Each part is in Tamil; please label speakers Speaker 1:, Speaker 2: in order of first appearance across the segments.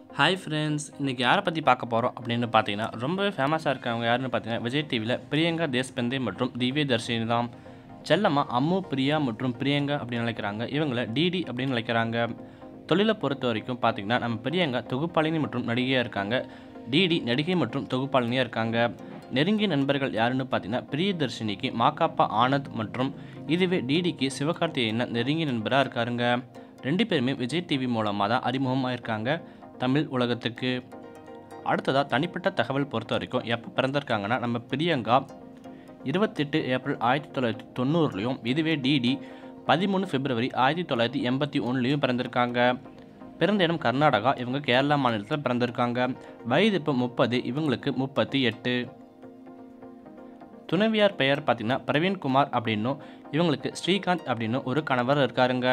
Speaker 1: ஹாய் ஃப்ரெண்ட்ஸ் இன்றைக்கி யாரை பற்றி பார்க்க போகிறோம் அப்படின்னு பார்த்தீங்கன்னா ரொம்பவே ஃபேமஸாக இருக்கவங்க யாருன்னு பார்த்தீங்கன்னா விஜய் டிவியில் பிரியங்கா தேஷ்பந்தே மற்றும் திவ்ய தர்ஷினி தான் செல்லமாக அம்மு பிரியா மற்றும் பிரியங்கா அப்படின்னு நினைக்கிறாங்க இவங்கள டிடி அப்படின்னு நினைக்கிறாங்க தொழிலை பொறுத்த வரைக்கும் பார்த்தீங்கன்னா நம்ம பிரியங்கா தொகுப்பாளினி மற்றும் நடிகையாக இருக்காங்க டிடி நடிகை மற்றும் தொகுப்பாளினியாக இருக்காங்க நெருங்கிய நண்பர்கள் யாருன்னு பார்த்தீங்கன்னா பிரியதர்ஷினிக்கு மாக்காப்பா ஆனந்த் மற்றும் இதுவே டிடிக்கு சிவகார்த்திகேயன் நெருங்கிய நண்பராக இருக்காருங்க ரெண்டு பேருமே விஜய் டிவி மூலமாக தான் அறிமுகமாக இருக்காங்க தமிழ் உலகத்துக்கு அடுத்ததாக தனிப்பட்ட தகவல் பொறுத்த வரைக்கும் எப்போ பிறந்திருக்காங்கன்னா நம்ம பிரியங்கா இருபத்தெட்டு ஏப்ரல் ஆயிரத்தி தொள்ளாயிரத்தி தொண்ணூறுலையும் இதுவே டிடி பதிமூணு பிப்ரவரி ஆயிரத்தி தொள்ளாயிரத்தி எண்பத்தி ஒன்றுலையும் பிறந்திருக்காங்க பிறந்த இடம் கர்நாடகா இவங்க கேரளா மாநிலத்தில் பிறந்திருக்காங்க வயது இப்போ முப்பது இவங்களுக்கு முப்பத்தி எட்டு துணைவியார் பெயர் பார்த்தீங்கன்னா பிரவீன்குமார் அப்படின்னும் இவங்களுக்கு ஸ்ரீகாந்த் அப்படின்னு ஒரு கணவர் இருக்காருங்க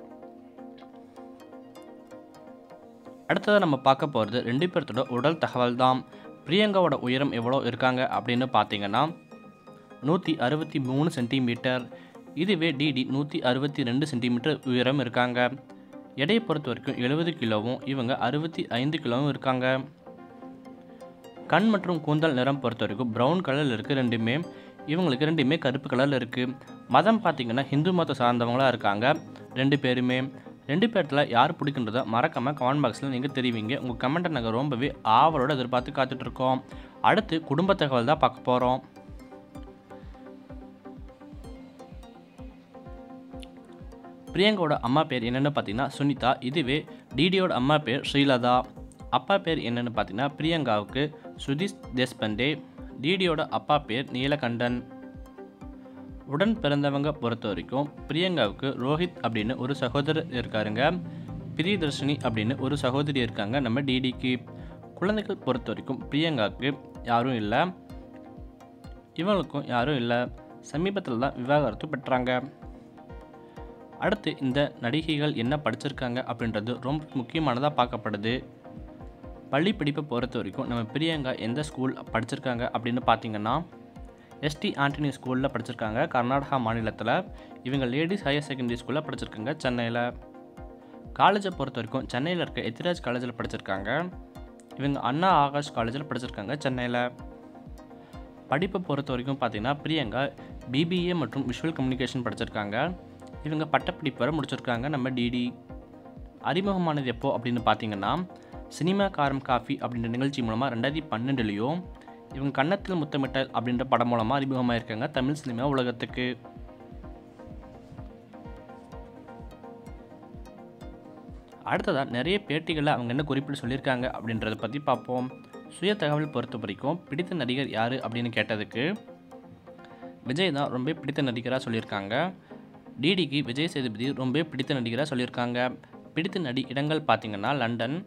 Speaker 1: அடுத்ததாக நம்ம பார்க்க போகிறது ரெண்டு பேர்த்தோட உடல் தகவல் தான் பிரியங்காவோட உயரம் எவ்வளோ இருக்காங்க அப்படின்னு பார்த்தீங்கன்னா நூற்றி அறுபத்தி மூணு சென்டிமீட்டர் இதுவே டிடி நூற்றி அறுபத்தி ரெண்டு சென்டிமீட்டர் உயரம் இருக்காங்க எடையை பொறுத்த வரைக்கும் எழுபது கிலோவும் இவங்க அறுபத்தி ஐந்து கிலோவும் இருக்காங்க கண் மற்றும் கூந்தல் நிறம் பொறுத்த வரைக்கும் ப்ரௌன் கலரில் இருக்குது ரெண்டுமே இவங்களுக்கு ரெண்டுமே கருப்பு கலரில் இருக்குது மதம் பார்த்திங்கன்னா ஹிந்து மதத்தை சார்ந்தவங்களாக இருக்காங்க ரெண்டு பேருமே ரெண்டு பேர்த்தில் யார் பிடிக்குன்றதை மறக்காமல் கமெண்ட் பாக்ஸில் நீங்கள் தெரிவிங்க உங்கள் கமெண்ட்டை நாங்கள் ரொம்பவே ஆவலோடு எதிர்பார்த்து காத்துட்ருக்கோம் அடுத்து குடும்ப தகவல் தான் பார்க்க போகிறோம் பிரியங்காவோட அம்மா பேர் என்னென்னு பார்த்தீங்கன்னா சுனிதா இதுவே டிடியோட அம்மா பேர் ஸ்ரீலதா அப்பா பேர் என்னென்னு பார்த்தீங்கன்னா பிரியங்காவுக்கு சுதீஷ் தேஷ்பண்டே டிடியோட அப்பா பேர் நீலகண்டன் உடன் பிறந்தவங்க பொறுத்த வரைக்கும் பிரியங்காவுக்கு ரோஹித் அப்படின்னு ஒரு சகோதரர் இருக்காருங்க பிரியதர்ஷினி அப்படின்னு ஒரு சகோதரி இருக்காங்க நம்ம டிடிக்கு குழந்தைகள் பொறுத்த வரைக்கும் பிரியங்காவுக்கு யாரும் இல்லை இவங்களுக்கும் யாரும் இல்லை சமீபத்தில் தான் விவாகரத்து பெற்றாங்க அடுத்து இந்த நடிகைகள் என்ன படிச்சிருக்காங்க அப்படின்றது ரொம்ப முக்கியமானதாக பார்க்கப்படுது பள்ளி படிப்பை பொறுத்த வரைக்கும் நம்ம பிரியங்கா எந்த ஸ்கூல் படிச்சிருக்காங்க அப்படின்னு பார்த்தீங்கன்னா எஸ்டி ஆண்டனி ஸ்கூலில் படிச்சிருக்காங்க கர்நாடகா மாநிலத்தில் இவங்க லேடிஸ் ஹையர் செகண்டரி ஸ்கூலில் படிச்சிருக்காங்க சென்னையில் காலேஜை பொறுத்த வரைக்கும் சென்னையில் இருக்க எத்திராஜ் காலேஜில் படிச்சிருக்காங்க இவங்க அண்ணா ஆகாஷ் காலேஜில் படிச்சிருக்காங்க சென்னையில் படிப்பை பொறுத்த வரைக்கும் பார்த்தீங்கன்னா பிரியங்கா பிபிஏ மற்றும் விஷுவல் கம்யூனிகேஷன் படிச்சிருக்காங்க இவங்க பட்டப்படிப்பு வரை முடிச்சிருக்காங்க நம்ம டிடி அறிமுகமானது எப்போ அப்படின்னு பார்த்தீங்கன்னா சினிமா காரம் காஃபி அப்படின்ற நிகழ்ச்சி மூலமாக ரெண்டாயிரத்தி பன்னெண்டுலேயும் இவங்க கன்னத்தில் முத்தமிட்டல் அப்படின்ற படம் மூலமாக அறிமுகமாக இருக்காங்க தமிழ் சினிமா உலகத்துக்கு அடுத்ததாக நிறைய பேட்டிகளில் அவங்க என்ன குறிப்பிட்டு சொல்லியிருக்காங்க அப்படின்றத பற்றி பார்ப்போம் சுய தகவல் பொறுத்த வரைக்கும் பிடித்த நடிகர் யார் அப்படின்னு கேட்டதுக்கு விஜய் தான் ரொம்ப பிடித்த நடிகராக சொல்லியிருக்காங்க டிடிக்கு விஜய் சேதுபதி ரொம்ப பிடித்த நடிகராக சொல்லியிருக்காங்க பிடித்த நடி இடங்கள் பார்த்திங்கன்னா லண்டன்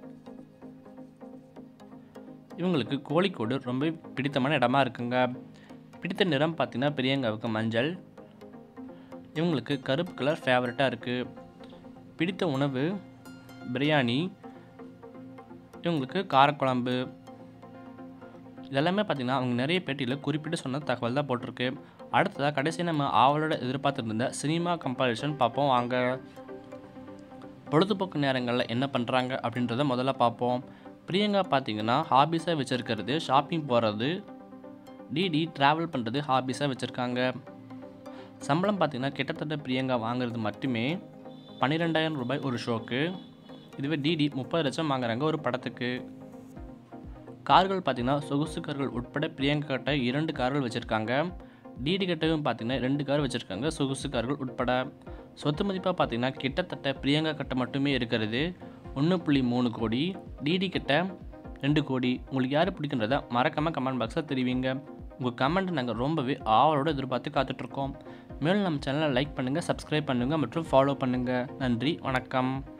Speaker 1: இவங்களுக்கு கோழிக்கோடு ரொம்ப பிடித்தமான இடமா இருக்குங்க பிடித்த நிறம் பார்த்திங்கன்னா பிரியங்காவுக்கு மஞ்சள் இவங்களுக்கு கருப்பு கலர் ஃபேவரட்டாக இருக்குது பிடித்த உணவு பிரியாணி இவங்களுக்கு காரக்குழம்பு இதெல்லாமே பார்த்திங்கன்னா அவங்க நிறைய பேட்டியில் குறிப்பிட்டு சொன்ன தகவல் தான் போட்டிருக்கு அடுத்ததாக கடைசி நம்ம ஆவலோட எதிர்பார்த்துருந்த சினிமா கம்பாரிசன் பார்ப்போம் வாங்க பொழுதுபோக்கு நேரங்களில் என்ன பண்ணுறாங்க அப்படின்றத முதல்ல பார்ப்போம் பிரியங்கா பார்த்தீங்கன்னா ஹாபிஸாக வச்சுருக்கிறது ஷாப்பிங் போகிறது டிடி ட்ராவல் பண்ணுறது ஹாபிஸாக வச்சுருக்காங்க சம்பளம் பார்த்திங்கன்னா கிட்டத்தட்ட பிரியங்கா வாங்குறது மட்டுமே பன்னிரெண்டாயிரம் ரூபாய் ஒரு ஷோக்கு இதுவே டிடி முப்பது லட்சம் வாங்குறாங்க ஒரு படத்துக்கு கார்கள் பார்த்திங்கன்னா சொகுசு கார்கள் உட்பட பிரியங்கா கிட்ட இரண்டு கார்கள் வச்சுருக்காங்க டிடி கிட்டவும் பார்த்திங்கன்னா ரெண்டு கார் வச்சுருக்காங்க சொகுசு கார்கள் உட்பட சொத்து மதிப்பாக பார்த்திங்கன்னா கிட்டத்தட்ட பிரியங்கா கிட்ட மட்டுமே இருக்கிறது ஒன்று புள்ளி மூணு கோடி டிடி கிட்ட ரெண்டு கோடி உங்களுக்கு யார் பிடிக்குன்றத மறக்காமல் கமெண்ட் பாக்ஸில் தெரிவிங்க உங்கள் கமெண்ட் நாங்கள் ரொம்பவே ஆவலோடு எதிர்பார்த்து காத்துட்ருக்கோம் மேலும் நம்ம சேனலை லைக் பண்ணுங்கள் சப்ஸ்கிரைப் பண்ணுங்கள் மற்றும் ஃபாலோ பண்ணுங்கள் நன்றி வணக்கம்